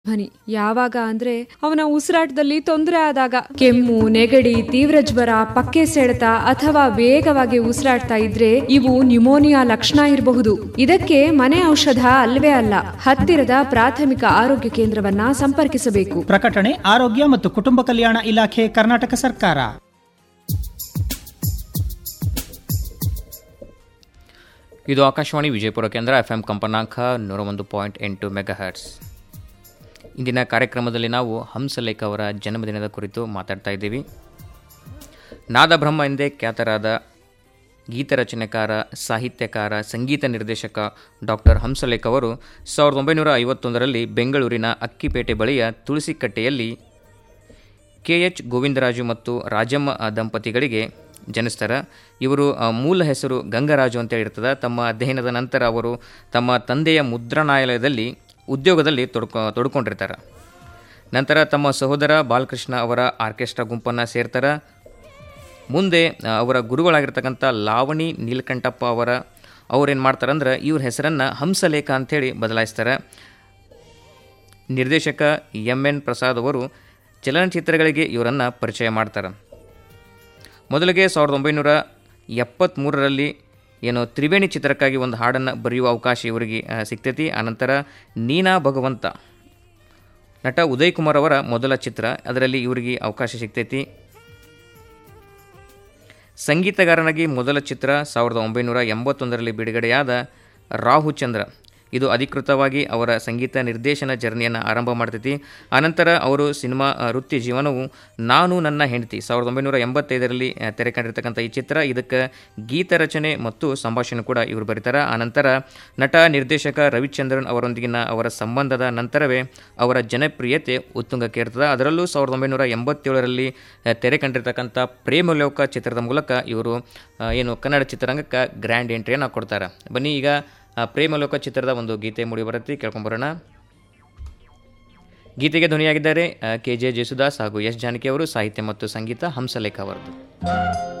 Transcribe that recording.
ಧ್ವನಿ ಯಾವಾಗ ಅಂದ್ರೆ ಅವನ ಉಸಿರಾಟದಲ್ಲಿ ತೊಂದರೆ ಆದಾಗ ಕೆಮ್ಮು ನೆಗಡಿ ತೀವ್ರ ಜ್ವರ ಪಕ್ಕೆ ಸೆಳೆತ ಅಥವಾ ವೇಗವಾಗಿ ಉಸಿರಾಡ್ತಾ ಇದ್ರೆ ಇವು ನ್ಯುಮೋನಿಯಾ ಲಕ್ಷಣ ಇರಬಹುದು ಇದಕ್ಕೆ ಮನೆ ಔಷಧ ಅಲ್ವೇ ಅಲ್ಲ ಹತ್ತಿರದ ಪ್ರಾಥಮಿಕ ಆರೋಗ್ಯ ಕೇಂದ್ರವನ್ನ ಸಂಪರ್ಕಿಸಬೇಕು ಪ್ರಕಟಣೆ ಆರೋಗ್ಯ ಮತ್ತು ಕುಟುಂಬ ಕಲ್ಯಾಣ ಇಲಾಖೆ ಕರ್ನಾಟಕ ಸರ್ಕಾರ ಇದು ಆಕಾಶವಾಣಿ ವಿಜಯಪುರ ಕೇಂದ್ರ ಎಫ್ ಎಂ ಕಂಪನಾಂಕ ನೂರ ಒಂದು ಪಾಯಿಂಟ್ ಎಂಟು ಮೆಗಾ ಹರ್ಟ್ಸ್ ಇಂದಿನ ಕಾರ್ಯಕ್ರಮದಲ್ಲಿ ನಾವು ಹಂಸಲೇಖ ಅವರ ಜನ್ಮದಿನದ ಕುರಿತು ಮಾತಾಡ್ತಾ ಇದ್ದೀವಿ ನಾದಬ್ರಹ್ಮ ಎಂದೇ ಖ್ಯಾತರಾದ ಗೀತರಚನೆಕಾರ ಸಾಹಿತ್ಯಕಾರ ಸಂಗೀತ ನಿರ್ದೇಶಕ ಡಾಕ್ಟರ್ ಹಂಸಲೇಖ ಅವರು ಸಾವಿರದ ಒಂಬೈನೂರ ಐವತ್ತೊಂದರಲ್ಲಿ ಬೆಂಗಳೂರಿನ ಅಕ್ಕಿಪೇಟೆ ಬಳಿಯ ತುಳಸಿಕಟ್ಟೆಯಲ್ಲಿ ಕೆ ಎಚ್ ಗೋವಿಂದರಾಜು ಮತ್ತು ರಾಜಮ್ಮ ದಂಪತಿಗಳಿಗೆ ಜನಿಸ್ತಾರೆ ಇವರು ಆ, ಮೂಲ ಹೆಸರು ಗಂಗರಾಜು ಅಂತೇಳಿ ಇರ್ತದೆ ತಮ್ಮ ಅಧ್ಯಯನದ ನಂತರ ಅವರು ತಮ್ಮ ತಂದೆಯ ಮುದ್ರಣಾಲಯದಲ್ಲಿ ಉದ್ಯೋಗದಲ್ಲಿ ತೊಡ್ಕೊ ತೊಡ್ಕೊಂಡಿರ್ತಾರೆ ನಂತರ ತಮ್ಮ ಸಹೋದರ ಬಾಲಕೃಷ್ಣ ಅವರ ಆರ್ಕೆಸ್ಟ್ರಾ ಗುಂಪನ್ನು ಸೇರ್ತಾರೆ ಮುಂದೆ ಆ, ಅವರ ಗುರುಗಳಾಗಿರ್ತಕ್ಕಂಥ ಲಾವಣಿ ನೀಲಕಂಠಪ್ಪ ಅವರ ಅವ್ರೇನು ಮಾಡ್ತಾರಂದ್ರೆ ಇವ್ರ ಹೆಸರನ್ನು ಹಂಸಲೇಖ ಅಂಥೇಳಿ ಬದಲಾಯಿಸ್ತಾರೆ ನಿರ್ದೇಶಕ ಎಂ ಎನ್ ಪ್ರಸಾದ್ ಅವರು ಚಲನಚಿತ್ರಗಳಿಗೆ ಇವರನ್ನು ಪರಿಚಯ ಮಾಡ್ತಾರೆ ಮೊದಲಿಗೆ ಸಾವಿರದ ಒಂಬೈನೂರ ಎಪ್ಪತ್ತ್ಮೂರರಲ್ಲಿ ಏನು ತ್ರಿವೇಣಿ ಚಿತ್ರಕ್ಕಾಗಿ ಒಂದು ಹಾಡನ್ನು ಬರೆಯುವ ಅವಕಾಶ ಇವರಿಗೆ ಆ, ಸಿಗ್ತೈತಿ ಆನಂತರ ನೀನಾ ಭಗವಂತ ನಟ ಉದಯ್ ಕುಮಾರ್ ಅವರ ಮೊದಲ ಚಿತ್ರ ಅದರಲ್ಲಿ ಇವರಿಗೆ ಅವಕಾಶ ಸಿಗ್ತೈತಿ ಸಂಗೀತಗಾರನಾಗಿ ಮೊದಲ ಚಿತ್ರ ಸಾವಿರದ ಒಂಬೈನೂರ ಎಂಬತ್ತೊಂದರಲ್ಲಿ ಬಿಡುಗಡೆಯಾದ ರಾಹುಚಂದ್ರ ಇದು ಅಧಿಕೃತವಾಗಿ ಅವರ ಸಂಗೀತ ನಿರ್ದೇಶನ ಜರ್ನಿಯನ್ನು ಆರಂಭ ಮಾಡ್ತೈತಿ ಆನಂತರ ಅವರು ಸಿನಿಮಾ ಆ, ವೃತ್ತಿ ಜೀವನವು ನಾನು ನನ್ನ ಹೆಂಡತಿ ಸಾವಿರದ ಒಂಬೈನೂರ ಎಂಬತ್ತೈದರಲ್ಲಿ ಆ, ತೆರೆ ಕಂಡಿರ್ತಕ್ಕಂಥ ಈ ಚಿತ್ರ ಇದಕ್ಕೆ ಗೀತ ರಚನೆ ಮತ್ತು ಸಂಭಾಷಣೆ ಕೂಡ ಇವರು ಬರೀತಾರೆ ಆನಂತರ ನಟ ನಿರ್ದೇಶಕ ರವಿಚಂದ್ರನ್ ಅವರೊಂದಿಗಿನ ಅವರ ಸಂಬಂಧದ ನಂತರವೇ ಅವರ ಜನಪ್ರಿಯತೆ ಉತ್ತುಂಗಕ್ಕೇರ್ತದೆ ಅದರಲ್ಲೂ ಸಾವಿರದ ಒಂಬೈನೂರ ಎಂಬತ್ತೇಳರಲ್ಲಿ ಆ, ತೆರೆ ಕಂಡಿರ್ತಕ್ಕಂಥ ಪ್ರೇಮಲೋಕ ಚಿತ್ರದ ಮೂಲಕ ಇವರು ಆ, ಏನು ಕನ್ನಡ ಚಿತ್ರರಂಗಕ್ಕೆ ಗ್ರ್ಯಾಂಡ್ ಎಂಟ್ರಿಯನ್ನು ಕೊಡ್ತಾರೆ ಬನ್ನಿ ಈಗ ಆ, ಪ್ರೇಮಲೋಕ ಚಿತ್ರದ ಒಂದು ಗೀತೆ ಮೂಡಿ ಬರುತ್ತೆ ಕೇಳ್ಕೊಂಬರೋಣ ಗೀತೆಗೆ ಧ್ವನಿಯಾಗಿದ್ದಾರೆ ಕೆ ಜೆ ಜೇಸುದಾಸ್ ಹಾಗೂ ಎಸ್ ಜಾನಕಿ ಅವರು ಸಾಹಿತ್ಯ ಮತ್ತು ಸಂಗೀತ ಹಂಸಲೇಖ ಅವರದ್ದು